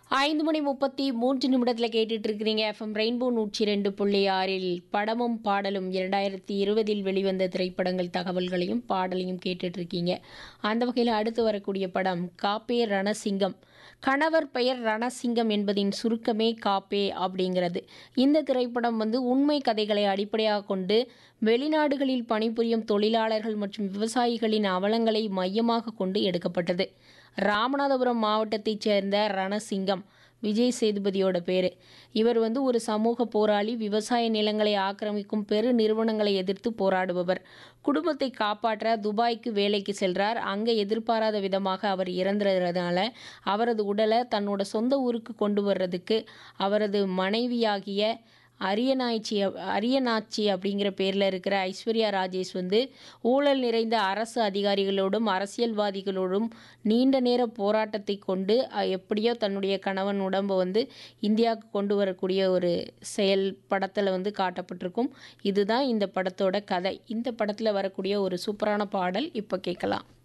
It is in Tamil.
ஐந்து மணி முப்பத்தி மூன்று நிமிடத்தில் கேட்டுட்டு இருக்கிறீங்க எஃப்எம் ரெயின்போ நூற்றி ரெண்டு புள்ளி ஆறில் படமும் பாடலும் இரண்டாயிரத்தி இருபதில் வெளிவந்த திரைப்படங்கள் தகவல்களையும் பாடலையும் கேட்டுட்டு இருக்கீங்க அந்த வகையில் அடுத்து வரக்கூடிய படம் காப்பே ரணசிங்கம் கணவர் பெயர் ரணசிங்கம் என்பதின் சுருக்கமே காப்பே அப்படிங்கிறது இந்த திரைப்படம் வந்து உண்மை கதைகளை அடிப்படையாக கொண்டு வெளிநாடுகளில் பணிபுரியும் தொழிலாளர்கள் மற்றும் விவசாயிகளின் அவலங்களை மையமாக கொண்டு எடுக்கப்பட்டது ராமநாதபுரம் மாவட்டத்தைச் சேர்ந்த ரணசிங்கம் விஜய் சேதுபதியோட பேர் இவர் வந்து ஒரு சமூக போராளி விவசாய நிலங்களை ஆக்கிரமிக்கும் பெரு நிறுவனங்களை எதிர்த்து போராடுபவர் குடும்பத்தை காப்பாற்ற துபாய்க்கு வேலைக்கு செல்றார் அங்கே எதிர்பாராத விதமாக அவர் இறந்துறதுனால அவரது உடலை தன்னோட சொந்த ஊருக்கு கொண்டு வர்றதுக்கு அவரது மனைவியாகிய அரியநாய்ச்சி அரியநாச்சி அப்படிங்கிற பேரில் இருக்கிற ஐஸ்வர்யா ராஜேஷ் வந்து ஊழல் நிறைந்த அரசு அதிகாரிகளோடும் அரசியல்வாதிகளோடும் நீண்ட நேர போராட்டத்தை கொண்டு அஹ், எப்படியோ தன்னுடைய கணவன் உடம்பை வந்து இந்தியாவுக்கு கொண்டு வரக்கூடிய ஒரு செயல் படத்தில் வந்து காட்டப்பட்டிருக்கும் இதுதான் இந்த படத்தோட கதை இந்த படத்தில் வரக்கூடிய ஒரு சூப்பரான பாடல் இப்போ கேட்கலாம்